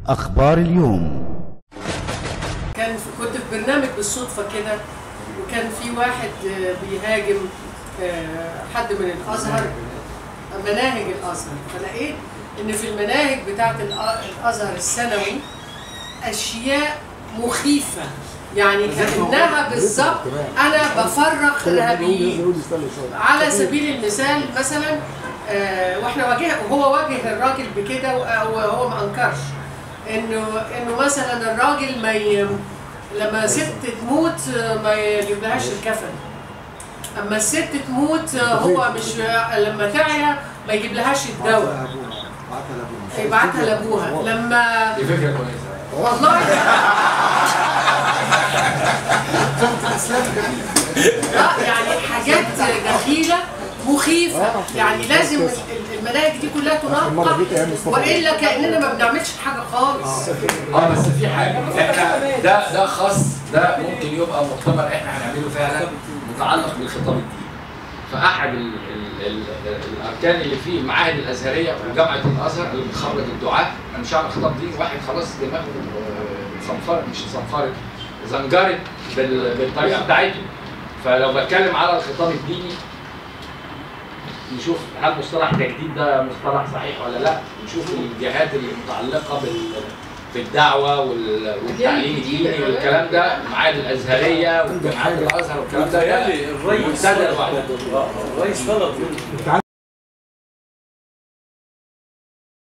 أخبار اليوم كان في كنت في برنامج بالصدفة كده وكان في واحد آه، بيهاجم آه، حد من الأزهر مناهج الأزهر فلقيت إن في المناهج بتاعت الأ- الأزهر الثانوي أشياء مخيفة يعني كأنها بالظبط أنا بفرق إرهابيين على سبيل المثال مثلا آه، واحنا واجه وهو واجه الراجل بكده و- وهو ما انكرش انه انه مثلا الراجل ما ي... لما ست تموت آه، ما يجيبلهاش الكفن اما الست تموت آه، هو مش لما تعيا ما يجيبلهاش الدواء يبعتها لابوها لما دي فكره كويسه والله اه يعني حاجات دخيله مخيفه يعني لازم ال- المناهج دي كلها تنقى والا كاننا ما بنعملش حاجه خالص اه بس في حاجه احنا ده ده خاص ده ممكن يبقى مؤتمر احنا هنعمله فعلا متعلق بالخطاب الديني فاحد ال ال ال الاركان اللي فيه المعاهد الازهريه وجامعه الازهر اللي بتخرج الدعاه انا مش هعمل خطاب ديني واحد خلاص دماغه آه، صنفرت مش صنفرت زنجرت بال- بالطريقه بتاعته فلو بتكلم على الخطاب الديني نشوف هل مصطلح تجديد ده مصطلح صحيح ولا لا نشوف الجهات اللي متعلقه بال بالدعوه وال- والتعليم الديني والكلام ده المعاهد الازهريه والجامعات الازهر والكلام ده ده الرئيس منتدى لوحده الرئيس طلب منه